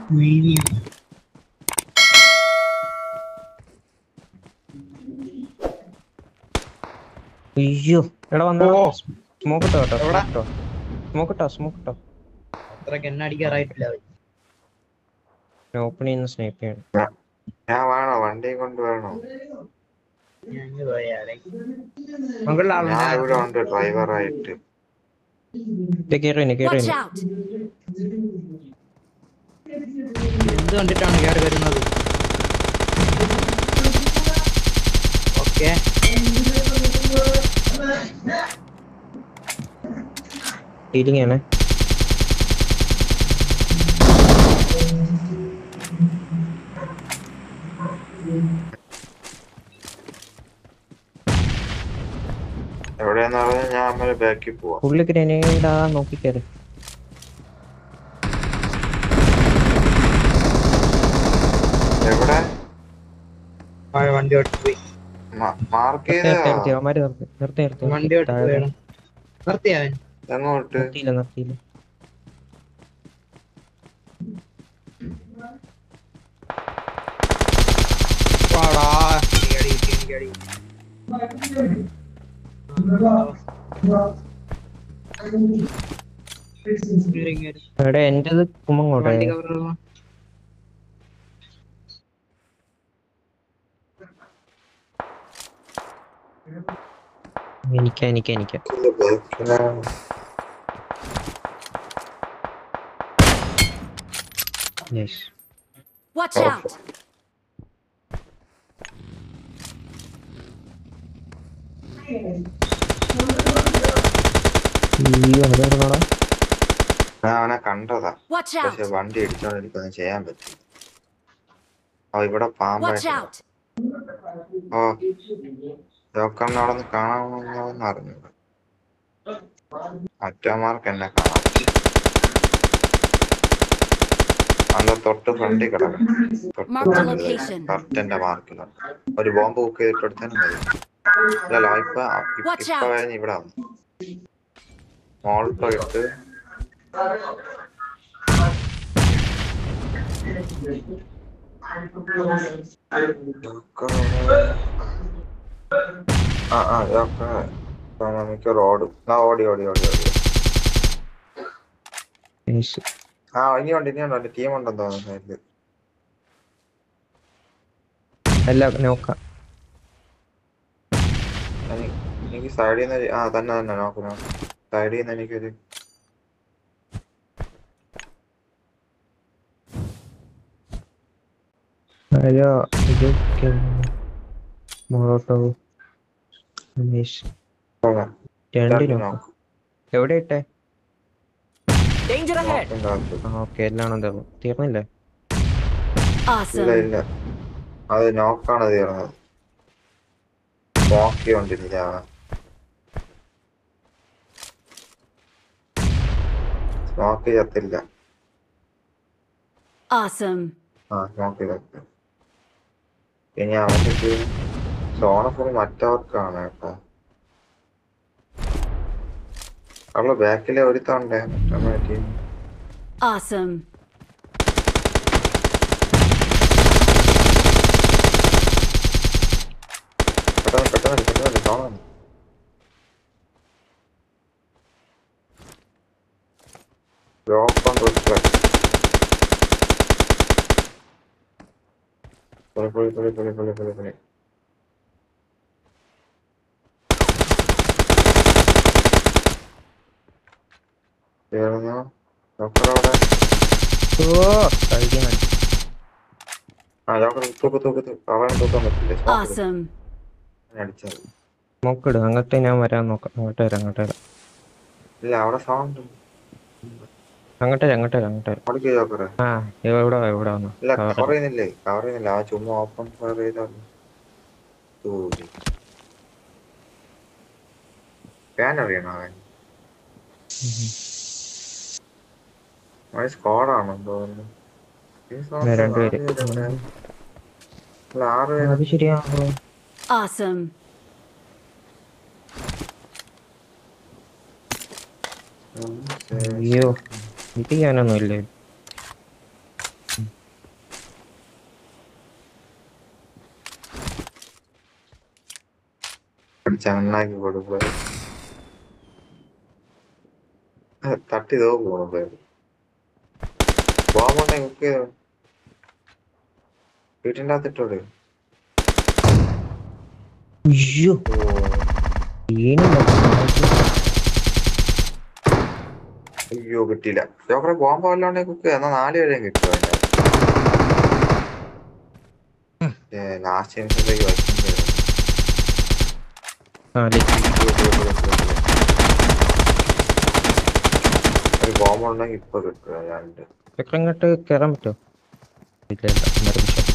അയ്യോ എടാ വന്നോ ഓ. സ്മോക്ക് ഇട്ടോ കേട്ടോ എവിടാ? സ്മോക്ക് ഇട്ടോ സ്മോക്ക് ഇട്ടോ അത്രക്ക് എണ്ണ അടിക്കാറായിട്ടില്ല അവൻ. ഓപ്പൺ ചെയ്യുന്ന സ്നേപ്പ് ചെയ്യണം ഞാൻ വേണോ വണ്ടി കൊണ്ട് വേണോ ഞാൻ ഇങ്ങ് പോയാലേ. മുകളിൽ ഞാൻ ആളുണ്ട്. ഇവിടെ ഉണ്ട് ഡ്രൈവറായിട്ട് ഇത് കേറി ഇനി കേറി Watch ഇനി out! എന്ത് കണ്ടിട്ടാണ് കയറി വരുന്നത് ഓക്കെ ഹീലിംഗ് ആണ് എവിടെയാന്ന് പറഞ്ഞാൽ ഞാൻ അമ്മ ബാക്കിൽ പോവാം ഫുള്ള് ഗ്രനേഡ് ആ നോക്കി കയറി എവിടെ വണ്ടി ഓടിച്ചു പോയി മാർക്ക് നിർത്തി നിർത്തി നിർത്തി ചെയ്ത അവന്മാര് നിർത്തി നിർത്തി നിർത്തി വണ്ടി ഓടിച്ചു താഴെ. പോയാണ് നിർത്തിയവൻ എങ്ങോട്ട് നിർത്തിയില്ല നിർത്തിയില്ല വാടാ എനിക്ക് അടി കിട്ടി, എനിക്ക് അടി കിട്ടി. കേറി, കേറി. എവിടെ എന്റേത് കുമ്മങ്ങോട്ടെ വണ്ടി cover ചെയ്തോ. എനിക്ക് എനിക്ക് എനിക്ക് ബാക്കിലാണ് യെസ് Watch Oh. out! അയ്യോ അതെവിടെയാടാ ഞാൻ അവനെ കണ്ടതാ Watch out! പക്ഷെ വണ്ടി ഇടിച്ചോണ്ട് എനിക്കൊന്നും ചെയ്യാൻ പറ്റില്ല ഓ ഇവിടെ Watch പാമ്പായിട്ട് out! ഓ ജോക്കറിനെ അവിടെ നിന്ന് കാണാമെന്ന് അറിഞ്ഞു മറ്റന്മാർക്ക് എന്നെ കാണാം അന്ന് തൊട്ട് ഫ്രണ്ടിൽ കിടക്കണം Mark the location. കറക്റ്റ് മാർക്കിലാണ് ഒരു ബോംബ് ബുക്ക് ചെയ്തിട്ട് എടുത്താലും മതി അല്ലല്ല ഇപ്പൊ Watch ഇപ്പൊ out. കഴിഞ്ഞ് ഇവിടെ വന്നു മോൾട്ടോ ഇട്ട് ആ ആ ഇതൊക്കെ മിക്ക റോഡ് ആ ഓടി ഓടി ഓടി ഓടി യെസ് ആ ഇനിയുണ്ട് ഇനിയുണ്ട് ടീം ഉണ്ടെന്ന് തോന്നുന്നു സൈഡില് അല്ല നോക്കാം എനി- എനിക്ക് സൈഡിൽ നിന്ന് ആ തന്നെ തന്നെ നോക്ക് നോക്ക് സൈഡിൽ നിന്ന് എനിക്കൊരു അയ്യോ ഇത് മോളോട്ടോ യെസ് പോകാം. രണ്ട് രണ്ട് നോക്കാം നോക്ക്. എവിടെ ഇട്ടെ Danger ahead! നോക്കിന്റെ അകത്ത്. ആ ഓക്കെ എല്ലാം തീർന്നു തീർന്നില്ലേ ഇല്ല Awesome! ഇല്ല അത് നോക്കാണ് തീർന്നത് നോക്കിക്കൊണ്ടിരിക്കുക സ്മോക്ക് ചെയ്യത്തില്ല Awesome! ആ സ്മോക്ക് ചെയ്തിട്ട് ഇനി അവന്റെ സോണ ഫുൾ മറ്റവർക്കാണ് കേട്ടോ അവള് ബാക്കിലെ ഒരുത്തണ്ടേ മറ്റേ ടീം Awesome! പെട്ടെന്ന് പെട്ടെന്ന് പെട്ടെന്ന് സോണ ഓപ്പൺ റിഫ്ലക്ട് പൊളി പൊളി പൊളി പൊളി പൊളി പൊളി പൊളി തീർന്നു ഡോക്ടർ അവിടെ ഓ കഴിക്കാൻ ആ ഡോക്ടർ തൂക്ക് തൂക്ക് തൂക്ക് അവനെ തൂക്കാൻ പറ്റില്ല Awesome! അടിച്ചത് നോക്കിട് അങ്ങോട്ട് ഞാൻ വരാൻ നോക്കാം അങ്ങോട്ട് വരാം അങ്ങോട്ട് വരാം ഇല്ല അവിടെ സൗണ്ട് അങ്ങോട്ട് വരാം അങ്ങോട്ട് വരാം അങ്ങോട്ട് വരാം അവിടേക്ക് ഡോക്ടറെ ആ എവിടെ വാ, എവിടെ വന്നു ഇല്ല കവർ ചെയ്യുന്നില്ലേ കവർ ചെയ്യുന്നില്ല ആ ചുമ്മാ ഓപ്പൺ ഫയർ ചെയ്താൽ ഫാൻ അറിയണോ അവൻ അവൻ സ്ക്വാഡാണെന്ന് തോന്നുന്നു ഈ squad ഞാൻ രണ്ടുപേര്. ആറ് പേരല്ലേ? അല്ല ആറ് പേര് അത് ശരിയാണോ Awesome! ഉം, ശരി. അയ്യോ ഇത് ചെയ്യാനൊന്നും ഇല്ലേ ചങ്ങനാക്കി കൊടുക്കുക തട്ടിതോ പോണു പേര് ബോംബുണ്ടെ കുക്ക് ചെയ്തോ വീട്ടിൻ്റെ അകത്തിട്ടോട് അയ്യോ ഏണി അയ്യോ കിട്ടിയില്ല ജോക്കറെ ബോംബ് വല്ലോണ്ടെ കുക്ക് എന്നാ നാല് പേരെയും കിട്ടുമോ അതിന്റെ ലാസ്റ്റ് നിമിഷത്തേക്ക് വയ്ക്കുന്നത് നാല് ഒരു ബോംബ് ഉണ്ടെങ്കിൽ ഇപ്പൊ കിട്ടുക രണ്ട് ഇങ്ങോട്ട് കയറാൻ പറ്റുമോ ഇല്ല ഇല്ല അന്നേരം വിഷയം.